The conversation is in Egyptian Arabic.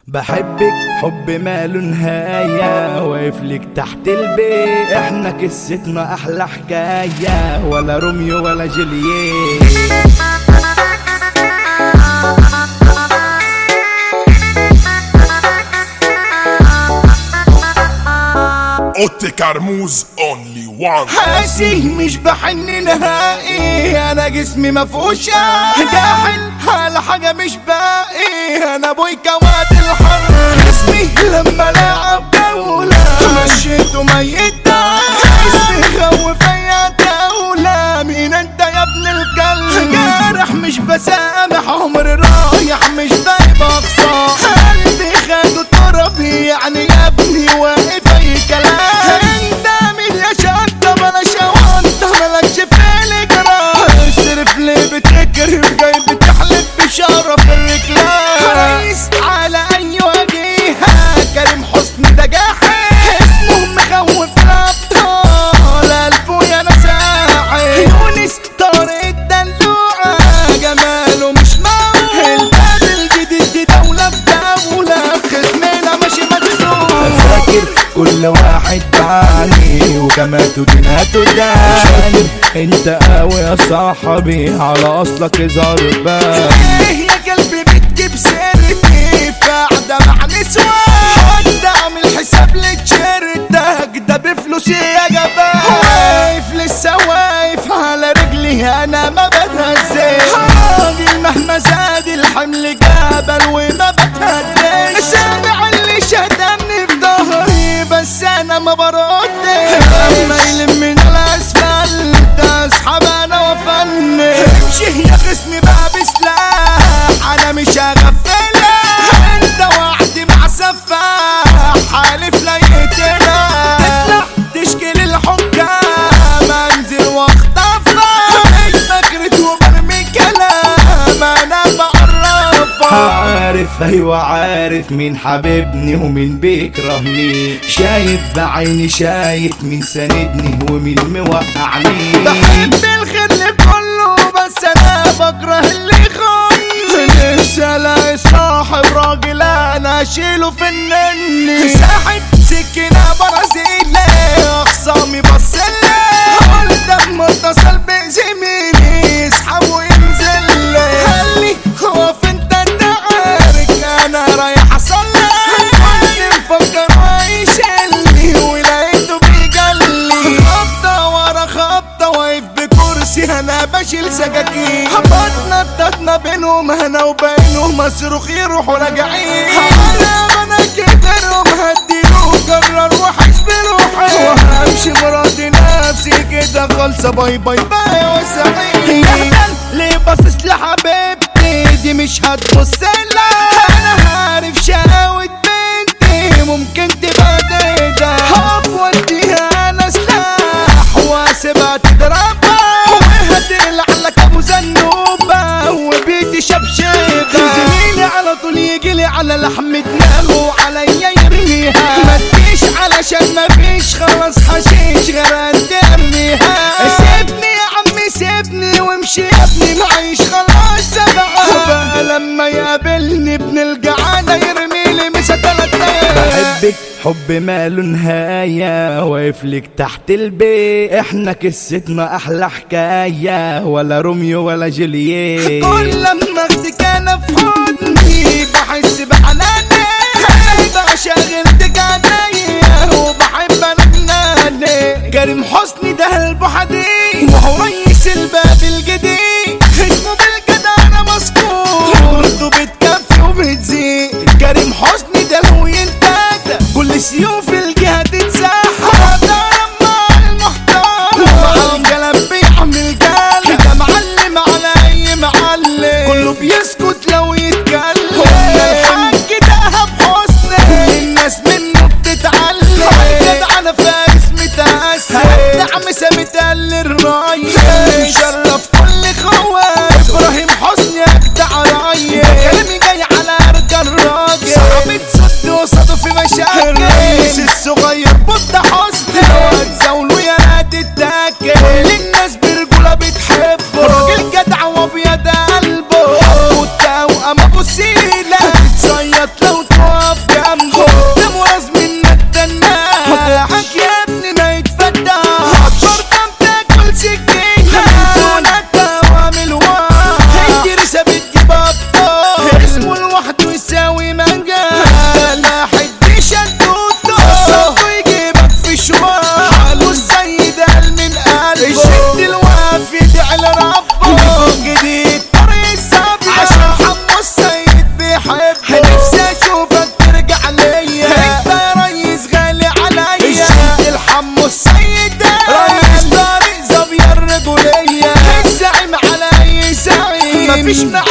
بحبك حب ماله نهاية واقف لك تحت البيت احنا قصتنا احلى حكاية ولا روميو ولا جولييت اوتي كرموز اونلي وان حاسي مش بحن نهائي انا جسمي مفهوش جاحل على حاجة مش باقي انا ابوي كواد الحر جسمي لما لعب دولة مشيته ميت جسمي خوف اي دولة مين انت يا ابن الكلب جارح مش بسامح عمري رايح مش دايب اقصى قلبي خده تربي يعني يا ابني واقف اي كلام انت مين يا شنطة بلا شوانطة مالكش في الجرام اصرف ليه بتكرم جاي بتحلف بشرف الرجلان رئيس على اي وجيهة كريم حسني ده جاحد اسمه مخوف الابطال قلبه يا نساعي يونس طارق الدلوعة جماله مش معقول الباب الجديد دي دولة في دولة خصمنا ماشي مكسور فاكر كل واحد بعاني وجماته ديناته داني انت قوي يا صاحبي على اصلك اظهر بال ايه يا قلبي بتجيب سيرتي في قعدة مع نسوان حد اعمل حساب لتشيرتك ده بفلوسي يا جبان واقف لسه واقف على رجلي انا ما بتهزش راجل مهما زاد الحمل جبل وما بتهدش سامع اللي شدني في ظهري بس انا ما بردش لما يلم من الاسفلت اسحب انا وافنن امشي يا خصمي بقى بسلاح انا مش هغفلك انت وعدي مع سفاح حالف لا يقتلك تطلع تشكي للحكام انزل واخطفها مش بكرت وبرمي كلام انا بعرفك عارف ايوه عارف مين حبيبني ومين بيكرهني شايف بعيني شايف مين ساندني ومين موقعني بحب الخير كله بس انا بكره اللي يخوني لسه الاقي صاحب راجل انا اشيله في النني ساحب سكينه برازيلي اخصامي بصلي قلت اما اتصل بزميلي يسحب وينزل لي خلي هو في انت انت عارف انا رايح اصلي كنت مفكر هيشيلني ولقيته بيجلي خبطه ورا خبطه واقف بكرسي انا بشيل سكاكين خبطنا نطتنا بينهم انا وبينهم مصروخ يروحوا راجعين انا انا كبرهم هديله قرر وحش بروحي وهمشي مراتي نفسي كده خالصه باي باي باي وسعيد يا ليه باصص لحبيبتي دي مش هتبص لها انا عارف شقاوة بنتي ممكن تبقى ديدا هقف واديها انا سلاح واسيبها تضربها وهتقلع لك ابو زنوبة وبيتي شبشبة زميلي على طول يجيلي على لحم دماغه عليا يرميها ما تجيش علشان ما فيش خلاص حشيش غير انت ارميها سيبني يا عمي سيبني وامشي يا ابني معيش خلاص سبعة بقى لما يقابلني ابن الجعانة يرمي لي مسا تلات بحبك حب ماله نهاية واقف لك تحت البيت احنا قصتنا احلى حكاية ولا روميو ولا جولييت كل لما اخدك انا في حضني بحس بحناني بقى شاغلتك عينيا وبحب انا جناني كريم حسني ده قلبه حديد وهو رئيس الباب الجديد اسمه بالجدع انا مذكور خبرته بتكفي وبتزيد كريم حسني ده لو ينتج كل سيوف الجهة تتسحب ده لما المحترم ومع الجلب بيعمل جلب ده معلم على اي معلم كله بيسكت لو يتكلم قلنا الحاج دهب حسني الناس منه بتتعلم كده انا فارس متأثر دعم سامت قال الراية مشرف كل خوات ابراهيم حسني اجدع راية كلامي جاي على ارجى الراجل صعب تصد وصده في مشاكل الرئيس مفيش معايا